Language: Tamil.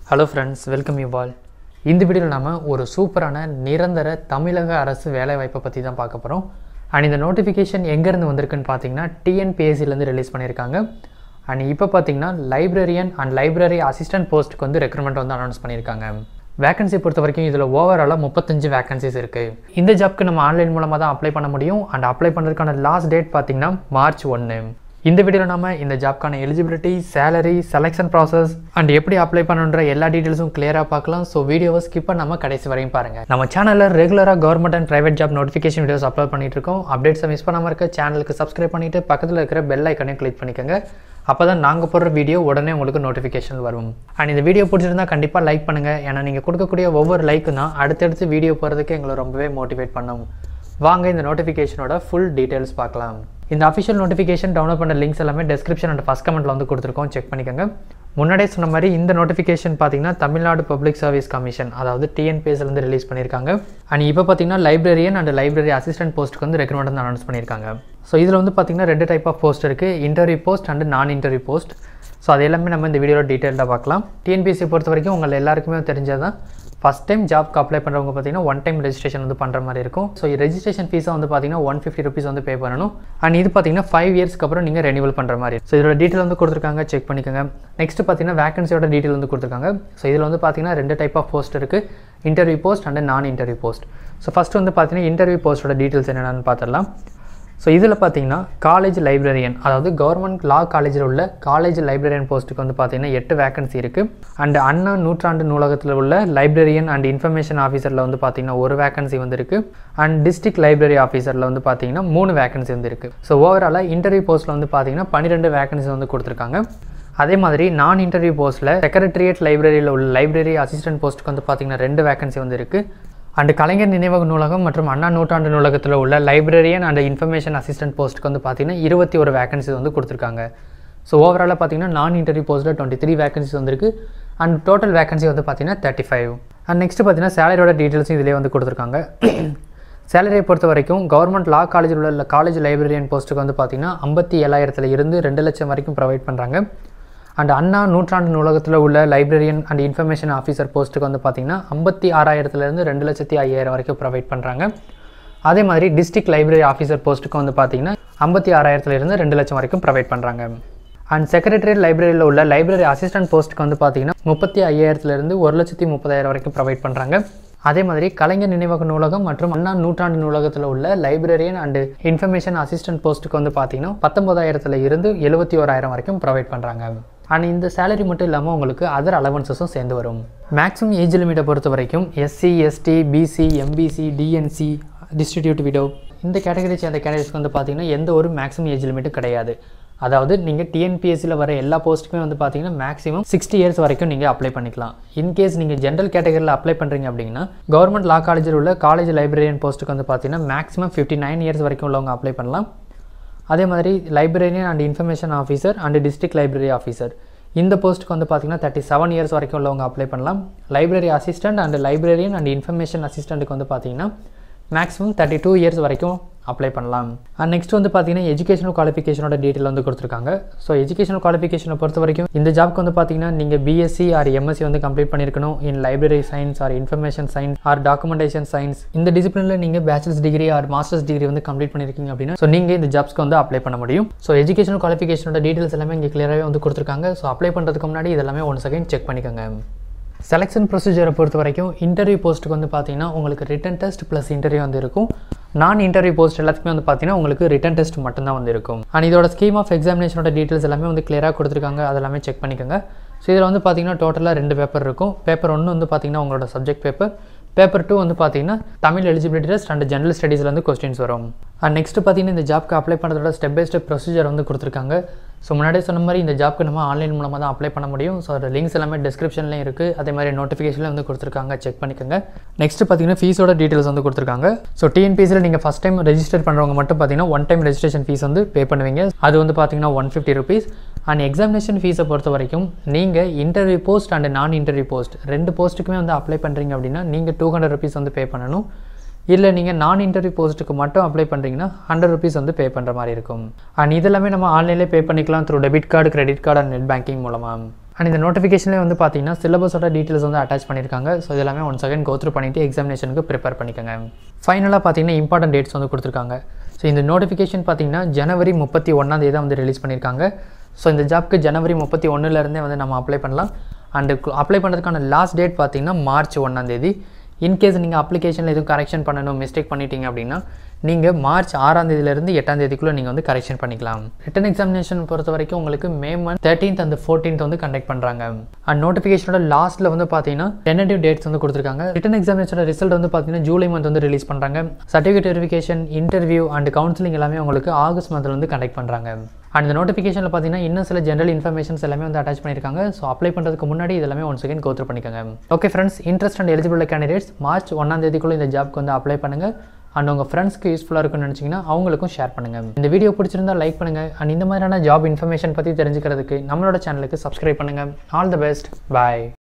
hello friends welcome you all இந்த வீடியோவில் நாம ஒரு சூப்பரான நிரந்தர தமிழக அரசு வேலைவாய்ப்பை பற்றி தான் பார்க்க போகிறோம் அண்ட் இந்த நோட்டிஃபிகேஷன் எங்கேருந்து வந்திருக்குன்னு பார்த்தீங்கன்னா டிஎன்பிஎஸ்சிலேருந்து ரிலீஸ் பண்ணியிருக்காங்க அண்ட் இப்போ பார்த்தீங்கன்னா லைப்ரரியன் அண்ட் லைப்ரரி அசிஸ்டன்ட் போஸ்ட்டுக்கு வந்து ரெக்ரூட்மெண்ட் வந்து அனௌன்ஸ் பண்ணியிருக்காங்க வேகன்சி பொறுத்த வரைக்கும் இதில் ஓவராலாக முப்பத்தஞ்சு வேகன்சிஸ் இருக்குது இந்த ஜாப்க்கு நம்ம ஆன்லைன் மூலமாக தான் அப்ளை பண்ண முடியும் அண்ட் அப்ளை பண்ணுறதுக்கான லாஸ்ட் டேட் பார்த்தீங்கன்னா மார்ச் ஒன்று இந்த வீடியோவில் நாம இந்த ஜாப்க்கான eligibility salary selection process and எப்படி அப்ளை பண்ணுன்ற எல்லா டீட்டெயில்ஸும் கிளியராக பார்க்கலாம் ஸோ வீடியோவை ஸ்கிப் பண்ணாமல் கடைசி வரையும் பாருங்க நம்ம சேனலில் ரெகுலராக government and private job notification videos upload பண்ணிட்டு இருக்கோம் அப்டேட்ஸை மிஸ் பண்ணாமல் இருக்க சேனலுக்கு சப்ஸ்கிரைப் பண்ணிட்டு பக்கத்தில் இருக்கிற பெல் ஐக்கனையும் கிளிக் பண்ணிக்கோங்க அப்போ தான் நாங்கள் போடுற வீடியோ உடனே உங்களுக்கு நோட்டிஃபிகேஷன் வரும் அண்ட் இந்த வீடியோ பிடிச்சிருந்தா கண்டிப்பாக லைக் பண்ணுங்கள் ஏன்னா நீங்கள் கொடுக்கக்கூடிய ஒவ்வொரு லைக்கும் தான் அடுத்தடுத்து வீடியோ போகிறதுக்கு எங்களை ரொம்பவே மோட்டிவேட் பண்ணும் வாங்க இந்த நோட்டிஃபிகேஷனோட ஃபுல் டீட்டெயில்ஸ் பார்க்கலாம் இந்த அஃபிஷியல் நோட்டிஃபிகேஷன் டவுன்லோட் பண்ண லிங்க்ஸ் எல்லாமே டெஸ்கிரிப்ஷன் அண்ட் ஃபஸ்ட் கமெண்ட்டில் வந்து கொடுத்துருக்கோம் செக் பண்ணிக்கோங்க முன்னாடியே சொன்ன மாதிரி இந்த நோட்டிஃபிகேஷன் பார்த்தீங்கன்னா தமிழ்நாடு பப்ளிக் சர்வீஸ் கமிஷன் அதாவது டிஎன்பிஎஸ்லேருந்து ரிலீஸ் பண்ணியிருக்காங்க அண்ட் இப்போ பார்த்தீங்கன்னா லைப்ரரியன் அண்ட் லைப்ரரி அசிஸ்டன்ட் போஸ்ட்டுக்கு வந்து ரெக்ரூட்மெண்ட் வந்து அனௌன்ஸ் பண்ணியிருக்காங்க ஸோ இதில் வந்து பார்த்தீங்கன்னா ரெண்டு டைப் ஆஃப் போஸ்ட் இருக்குது interview post and non interview post so அது எல்லாமே நம்ம இந்த வீடியோவில் டீட்டெயிலாக பார்க்கலாம் டிஎன்பிஎஸ்சி பொறுத்த வரைக்கும் உங்கள் எல்லாருக்குமே தெரிஞ்சதான் ஃபஸ்ட் டைம் ஜாப்க்கு அப்ளை பண்ணுறவங்க பார்த்தீங்கன்னா ஒன் டைம் ரெஜிஸ்ட்ரேஷன் வந்து பண்ணுற மாதிரி இருக்கும் ஸோ ரெஜிஸ்ட்ரேஷன் ஃபீஸாக வந்து பார்த்தீங்கன்னா ஒன் ஃபிஃப்டி ருபீஸ் வந்து பே பண்ணணும் அண்ட் இது பார்த்தீங்கன்னா ஃபைவ் இயர்ஸ்க்கு அப்புறம் நீங்கள் ரெனிவல் பண்ணுற மாதிரி ஸோ இதோட டீட்டெயில் வந்து கொடுத்துருக்காங்க செக் பண்ணிக்கோங்க நெக்ஸ்ட் பார்த்தீங்கன்னா வேகன்சியோட டீட்டெயில் வந்து கொடுத்துருக்காங்க ஸோ இதில் வந்து பார்த்தீங்கன்னா ரெண்டு டைப் ஆஃப் போஸ்ட் இருக்குது interview post and non interview post so first வந்து பார்த்தீங்கன்னா இன்டர்வியூ போஸ்ட்டோட டீட்டெயில்ஸ் என்னென்னு பார்த்துடலாம் ஸோ இதில் பார்த்தீங்கன்னா காலேஜ் லைப்ரரியன் அதாவது கவர்மெண்ட் லா காலேஜில் உள்ள காலேஜ் லைப்ரரியன் போஸ்ட்டுக்கு வந்து பார்த்தீங்கன்னா எட்டு வேகன்சி இருக்குது அண்ட் அண்ணா நூற்றாண்டு நூலகத்தில் உள்ள லைப்ரரியன் அண்ட் இன்ஃபர்மேஷன் ஆஃபீஸரில் வந்து பார்த்தீங்கன்னா ஒரு வேகன்சி வந்து இருக்குது அண்ட் டிஸ்ட்ரிக்ட் லைப்ரரி ஆஃபீஸரில் வந்து பார்த்தீங்கன்னா மூணு வேகன்சி வந்து இருக்குது ஸோ ஓவராலாக இன்டர்வியூ போஸ்ட்டில் வந்து பார்த்தீங்கன்னா பன்னிரெண்டு வேகன்சி வந்து கொடுத்துருக்காங்க அதே மாதிரி நான் இன்டர்வியூ போஸ்ட்டில் செக்ரட்டரியேட் லைப்ரரியில் உள்ள லைப்ரரி அசிஸ்டன்ட் போஸ்ட்டுக்கு வந்து பார்த்தீங்கன்னா ரெண்டு வேகன்சி வந்து இருக்குது அண்டு கலைஞர் நினைவக நூலகம் மற்றும் அண்ணா நூற்றாண்டு நூலகத்தில் உள்ள லைப்ரரியன் அண்ட் இன்ஃபர்மேஷன் அசிஸ்டன்ட் போஸ்ட்டுக்கு வந்து பார்த்தீங்கன்னா இருபத்தி ஒரு வேகன்சி வந்து கொடுத்துருக்காங்க ஸோ ஓவராலாக பார்த்தீங்கன்னா நான் இன்டர்வியூ போஸ்ட்டில் டுவெண்ட்டி த்ரீ வேகன்சிஸ் வந்துருக்கு அண்ட் டோட்டல் வேகன்சி வந்து பார்த்தீங்கன்னா தேர்ட்டி ஃபைவ் அண்ட் நெக்ஸ்ட் பார்த்தீங்கன்னா சேலரியோட டீட்டெயில்ஸும் இதிலே வந்து கொடுத்துருக்காங்க சேலரியை பொறுத்த வரைக்கும் கவர்மெண்ட் லா காலேஜில் உள்ள காலேஜ் லைப்ரரியன் போஸ்ட்டுக்கு வந்து பார்த்தீங்கன்னா ஐம்பத்தி ஏழாயிரத்தில் இருந்து ரெண்டு லட்சம் வரைக்கும் ப்ரொவைட் பண்ணுறாங்க அண்ட் அண்ணா நூற்றாண்டு நூலகத்தில் உள்ள லைப்ரரியன் அண்ட் இன்ஃபர்மேஷன் ஆஃபீஸர் போஸ்ட்டுக்கு வந்து பார்த்திங்கன்னா ஐம்பத்தி ஆறாயிரத்துலேருந்து ரெண்டு லட்சத்தி ஐயாயிரம் வரைக்கும் ப்ரொவைட் பண்ணுறாங்க அதே மாதிரி டிஸ்ட்ரிக்ட் லைப்ரரி ஆஃபீஸர் போஸ்ட்டுக்கு வந்து பார்த்திங்கன்னா ஐம்பத்தி ஆறாயிரத்துலேருந்து ரெண்டு லட்சம் வரைக்கும் ப்ரொவைட் பண்ணுறாங்க அண்ட் செக்ரட்டரியட் லைப்ரரியில் உள்ள லைப்ரரி அசிஸ்டன்ட் போஸ்ட்டுக்கு வந்து பார்த்திங்கன்னா முப்பத்தி ஐயாயிரத்துலேருந்து ஒரு லட்சத்தி முப்பதாயிரம் வரைக்கும் ப்ரொவைட் பண்ணுறாங்க அதே மாதிரி கலைஞர் நினைவக நூலகம் மற்றும் அண்ணா நூற்றாண்டு நூலகத்தில் உள்ள லைப்ரரியன் அண்ட் இன்ஃபர்மேஷன் அசிஸ்டன்ட் போஸ்ட்டுக்கு வந்து பார்த்தீங்கன்னா பத்தொன்பதாயிரத்துல இருந்து எழுபத்தி ஓராயிரம் வரைக்கும் ப்ரொவைட் பண்ணுறாங்க அண்ட் இந்த சேலரி மட்டும் இல்லாமல் உங்களுக்கு அதர் அலவன்சஸும் சேர்ந்து வரும் மேக்ஸிமம் ஏஜ் லிமிட்டை பொறுத்த வரைக்கும் SC ST BC MBC DNC destitute widow இந்த கேட்டகரி சேர்ந்த கேண்டிடேட்ஸ்க்கு வந்து பார்த்தீங்கன்னா எந்த ஒரு மேக்ஸிமம் ஏஜ் லிமிட்டும் கிடையாது அதாவது நீங்கள் டிஎன்பிஎஸ்சியில் வர எல்லா போஸ்ட்டுக்குமே வந்து பார்த்தீங்கன்னா மேக்ஸிமம் சிக்ஸ்டி இயர்ஸ் வரைக்கும் நீங்கள் அப்ளை பண்ணிக்கலாம் இன்கேஸ் நீங்கள் ஜென்ரல் கேட்டகரியில் அப்ளை பண்ணுறீங்க அப்படின்னா கவர்மெண்ட் லா காலேஜில் உள்ள காலேஜ் லைப்ரரியன் போஸ்ட்டுக்கு வந்து பார்த்தீங்கன்னா மேக்ஸிமம் ஃபிஃப்டி நைன் இயர்ஸ் வரைக்கும் உள்ளவங்க அப்ளை பண்ணலாம் அதே மாதிரி librarian and information officer and district library officer இந்த போஸ்ட்டுக்கு வந்து பார்த்தீங்கன்னா தேர்ட்டி செவன் இயர்ஸ் வரைக்கும் உள்ளவங்க அப்ளை பண்ணலாம் library assistant and librarian and information அசிஸ்டண்ட்டுக்கு வந்து பார்த்தீங்கன்னா மேக்ஸிமம் தேர்ட்டி டூ இயர்ஸ் வரைக்கும் அப்ளை பண்ணலாம் அண்ட் நெக்ஸ்ட் வந்து பார்த்தீங்கன்னா எஜுகேஷனல் குவாலிஃபிகேஷனோட டீட்டெயில் வந்து கொடுத்துருக்காங்க ஸோ எஜுகேஷனல் குவாலிஃபிகேஷனை பொறுத்த வரைக்கும் இந்த ஜாப்க்கு வந்து பார்த்தீங்கன்னா நீங்கள் பிஎஸ்சி ஆர் எம்எஸ்சி வந்து கம்ப்ளீட் பண்ணியிருக்கணும் in library science or information science or documentation science இந்த டிசிப்ளினில் நீங்கள் bachelor's degree or master's degree வந்து கம்ப்ளீட் பண்ணியிருக்கீங்க அப்படின்னா ஸோ நீங்கள் இந்த ஜாப்ஸ்க்கு வந்து அப்ளை பண்ண முடியும் ஸோ எஜுகேஷனல் குவாலிஃபிகேஷனோட டீட்டெயில்ஸ் எல்லாமே இங்கே கிளியராகவே வந்து கொடுத்துருக்காங்க ஸோ அப்ளை பண்ணுறதுக்கு முன்னாடி இதெல்லாமே ஒன் செகண்ட் செக் பண்ணிக்கோங்க செலெக்ஷன் ப்ரொசீஜரை பொறுத்த வரைக்கும் இன்டர்வியூ போஸ்ட்டுக்கு வந்து பார்த்தீங்கன்னா உங்களுக்கு ரிட்டன் டெஸ்ட் ப்ளஸ் இன்டர்வியூ வந்து இருக்கும் நான் இன்டர்வியூ போஸ்ட் எல்லாத்துக்குமே வந்து பார்த்தீங்கன்னா உங்களுக்கு ரிட்டன் டெஸ்ட் மட்டும்தான் வந்து இருக்கும் அண்ட் இதோட ஸ்கீம் ஆஃப் எக்ஸாமினேஷனோட டீட்டெயில்ஸ் எல்லாமே வந்து கிளியராக கொடுத்துருக்காங்க அதெல்லாமே செக் பண்ணிக்கோங்க ஸோ இதில் வந்து பார்த்தீங்கன்னா டோட்டலாக ரெண்டு பேப்பர் இருக்கும் பேப்பர் ஒன்று வந்து பார்த்தீங்கன்னா உங்களோட சப்ஜெக்ட் பேப்பர் பேப்பர் டூ வந்து பார்த்தீங்கன்னா Tamil eligibility test and general ஸ்டடீஸில் வந்து கொஸ்டின்ஸ் வரும் அண்ட் நெக்ஸ்ட் பார்த்தீங்கன்னா இந்த ஜாப்க்கு அப்ளை பண்ணுறதோட ஸ்டெப் பை ஸ்டெப் ப்ரொசீஜர் வந்து கொடுத்துருக்காங்க ஸோ முன்னாடியே சொன்ன மாதிரி இந்த ஜாப்க்கு நம்ம ஆன்லைன் மூலமாக தான் அப்ளை பண்ண முடியும் ஸோ அதோட லிங்க்ஸ் எல்லாமே டிஸ்கிரிப்ஷன்லேயும் இருக்குது அதே மாதிரி நோட்டிஃபிகேஷனில் வந்து கொடுத்துருக்காங்க செக் பண்ணிக்கோங்க நெக்ஸ்ட் பார்த்தீங்கன்னா ஃபீஸோட டீட்டெயில்ஸ் வந்து கொடுத்துருக்காங்க ஸோ டிஎன்பிஎஸ்சியில் நீங்கள் ஃபஸ்ட் டைம் ரெஜிஸ்டர் பண்ணுறவங்க மட்டும் பார்த்தீங்கன்னா ஒன் டைம் ரெஜிஸ்ட்ரேஷன் ஃபீஸ் வந்து பே பண்ணுவீங்க அது வந்து பார்த்தீங்கன்னா one fifty rupees and examination ஃபீஸை பொறுத்த வரைக்கும் நீங்கள் interview post and non interview post ரெண்டு போஸ்ட்டுக்குமே வந்து அப்ளை பண்ணுறீங்க அப்படின்னா நீங்கள் டூ ஹண்ட்ரட் ருபீஸ் வந்து பே பண்ணணும் இல்லை நீங்கள் நான் இன்டர்வியூ போஸ்ட்டுக்கு மட்டும் அப்ளை பண்ணுறீங்கன்னா ஹண்ட்ரட் ருபீஸ் வந்து பே பண்ணுற மாதிரி இருக்கும் அண்ட் இதெல்லாமே நம்ம ஆன்லைன்லேயே பே பண்ணிக்கலாம் through debit card credit card and net banking மூலமாக அண்ட் இந்த நோட்டிஃபிகேஷன்லேயே வந்து பார்த்தீங்கன்னா சிலபஸோட டீட்டெயில்ஸ் வந்து அட்டாச் பண்ணியிருக்காங்க ஸோ இது எல்லாமே ஒன் செகண்ட் கோத்ரூ பண்ணிவிட்டு எக்ஸாமினேஷனுக்கு ப்ரிப்பேர் பண்ணிக்கோங்க ஃபைனலாக பார்த்தீங்கன்னா இம்பார்ட்டன்ட் டேட்ஸ் வந்து கொடுத்துருக்காங்க ஸோ இந்த நோட்டிஃபிகேஷன் பார்த்தீங்கன்னா ஜனவரி முப்பத்தி ஒன்றாந்தேதி தான் வந்து ரிலீஸ் பண்ணியிருக்காங்க ஸோ இந்த ஜாப்க்கு ஜனவரி முப்பத்தி ஒன்றுலேருந்தே வந்து நம்ம அப்ளை பண்ணலாம் அண்டு அப்ளை பண்ணுறதுக்கான லாஸ்ட் டேட் பார்த்தீங்கன்னா மார்ச் ஒன்றாந்தேதி இன்கேஸ் நீங்கள் அப்ளிகேஷனில் எதுவும் கரெக்ஷன் பண்ணணும் மிஸ்டேக் பண்ணிட்டீங்க அப்படின்னா நீங்கள் மார்ச் ஆறாம் தேதியிலேருந்து எட்டாம் தேதிக்குள்ளே நீங்கள் வந்து கரெக்ஷன் பண்ணிக்கலாம் ரிட்டன் எக்ஸாமினேஷன் பொறுத்த வரைக்கும் உங்களுக்கு May month thirteenth and fourteenth வந்து கண்டக்ட் பண்ணுறாங்க அண்ட் நோட்டிஃபிகேஷனோட லாஸ்ட்டில் வந்து பார்த்தீங்கன்னா டெனடிவ் டேட்ஸ் வந்து கொடுத்துருக்காங்க ரிட்டன் எக்ஸாமினேஷனோட ரிசல்ட் வந்து பார்த்தீங்கன்னா ஜூலை மந்த் வந்து ரிலீஸ் பண்ணுறாங்க certificate verification interview and counselling எல்லாமே உங்களுக்கு ஆகஸ்ட் மந்தில் வந்து கண்டக்ட் பண்ணுறாங்க அண்ட் இந்த நோட்டிஃபிகேஷனில் பார்த்தீங்கன்னா இன்னும் சில ஜென்ரல் இன்ஃபர்மேஷன்ஸ் எல்லாமே வந்து அட்டாச் பண்ணியிருக்காங்க ஸோ அப்ளை பண்ணுறதுக்கு முன்னாடி இது எல்லாமே ஒன் செகண்ட் கோத்ரூ பண்ணிக்கோங்க okay friends interest and eligible candidates March ஒன்றாம் தேதிக்குள்ளே இந்த ஜாப்க்கு வந்து அப்ளை பண்ணுங்கள் அண்ட் உங்கள் ஃப்ரெண்ட்ஸ்க்கு யூஸ்ஃபுல்லாக இருக்கும்னு நினச்சிங்கன்னா அவங்களுக்கும் ஷேர் பண்ணுங்கள் இந்த வீடியோ பிடிச்சிருந்தா லைக் பண்ணுங்கள் அண்ட் இந்த மாதிரியான ஜாப் இன்ஃபர்மேஷன் பற்றி தெரிஞ்சுக்கிறதுக்கு நம்மளோட சேனலுக்கு சப்ஸ்கிரைப் பண்ணுங்கள் ஆல் த பெஸ்ட் பாய்